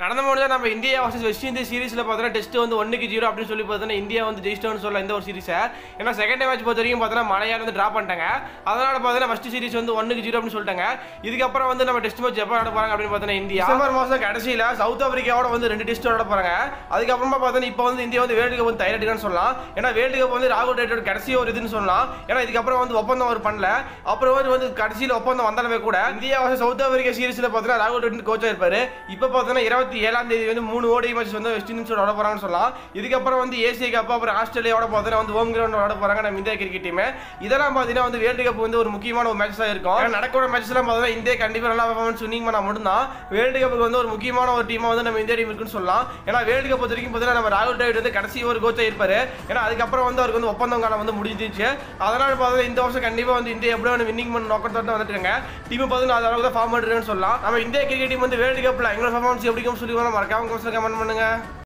நடந்த முடிஞ்சா நம்ம இந்தியா வர்சஸ் வெஸ்ட் இண்டீஸ் சீரிஸில் பார்த்தோன்னா டெஸ்ட் வந்து ஒன்றுக்கு ஜீரோ அப்படின்னு சொல்லி பார்த்தோன்னா இந்தியா வந்து ஜெயிச்சிட்டோம்னு சொல்லலாம் இந்த ஒரு சீரிஸை ஏன்னா செகண்ட் மேட்ச் பொறுத்த வரைக்கும் பார்த்தோன்னா மலையாள வந்து ட்ரா பண்ணிட்டாங்க அதனால பார்த்தோன்னா ஃபர்ஸ்ட் சீரிஸ் வந்து ஒன்றுக்கு ஜீரோ அப்படின்னு சொல்லிட்டாங்க இதுக்கப்புறம் வந்து நம்ம டெஸ்ட் மேட்ச் எப்போ ஆட போறாங்க அப்படின்னு பார்த்தோன்னா இந்தியா டிசம்பர் மாதம் கடைசியில் சவுத் ஆப்பிரிக்காவோட வந்து ரெண்டு டெஸ்ட் ஆட போறாங்க அதுக்கப்புறமா பார்த்தோன்னா இப்போ வந்து இந்தியா வந்து வேர்ல்டு கப் வந்து தயாரிட்டுக்கான்னு சொல்லலாம் ஏன்னா வேர்ல்டு கப் வந்து ராகுல் டேட்டோட கடைசி ஒரு இதுன்னு சொல்லலாம் ஏன்னா இதுக்கப்புறம் வந்து ஒப்பந்தம் அவர் பண்ணல அப்புறம் வந்து வந்து கடைசியில் ஒப்பந்தம் வந்தாலுமே கூட இந்தியா வந்து சவுத் ஆப்பிரிக்கா சீரிஸில் பார்த்தோன்னா ராகுல் டேட் கோச்சாக இருப்பாரு இப்போ பார்த்தோன்னா இருபத்தி ஏழாம் தேதி வந்து மூணு ஓடி மேட்ச் வந்து வெஸ்ட் இண்டீஸோட விட போறாங்கன்னு சொல்லலாம் இதுக்கப்புறம் வந்து ஏசிய கப் அப்புறம் ஆஸ்திரேலியாவோட பார்த்தோன்னா வந்து ஹோம் கிரவுண்ட் விட போறாங்க நம்ம இந்தியா கிரிக்கெட் டீம் இதெல்லாம் பார்த்தீங்கன்னா வந்து வேர்ல்டு கப் வந்து ஒரு முக்கியமான ஒரு மேட்ச் தான் இருக்கும் ஏன்னா நடக்கிற மேட்ச்லாம் பார்த்தோன்னா இந்தியா கண்டிப்பாக நல்லா பர்ஃபார்மன்ஸ் வினிங் பண்ணா மட்டும்தான் வேர்ல்டு கப்புக்கு வந்து ஒரு முக்கியமான ஒரு டீமாக வந்து நம்ம இந்தியா டீம் இருக்குன்னு சொல்லலாம் ஏன்னா வேர்ல்டு கப் பொறுத்த வரைக்கும் பார்த்தீங்கன்னா நம்ம ராகுல் டிராவிட் வந்து கடைசி ஒரு கோச்சாக இருப்பாரு ஏன்னா அதுக்கப்புறம் வந்து அவருக்கு வந்து ஒப்பந்தம் காலம் வந்து முடிஞ்சிச்சு அதனால பார்த்தா இந்த வருஷம் கண்டிப்பாக வந்து இந்தியா எப்படியும் வந்து வின்னிங் பண்ண நோக்கத்தோட வந்துட்டுருங்க டீம் பார்த்தீங்கன்னா அது அளவுக்கு தான் ஃபார்ம் பண்ணுறேன்னு சொல்லலாம் நம்ம இந்தியா கிரிக்கெட் டீம் வந்து வேர்ல்டு கப்பில் எங்களோட பர்ஃபார்மன்ஸ் எப்படி இருக்கும்னு சொல்லி மறக்காம கமெண்ட் பண்ணுங்க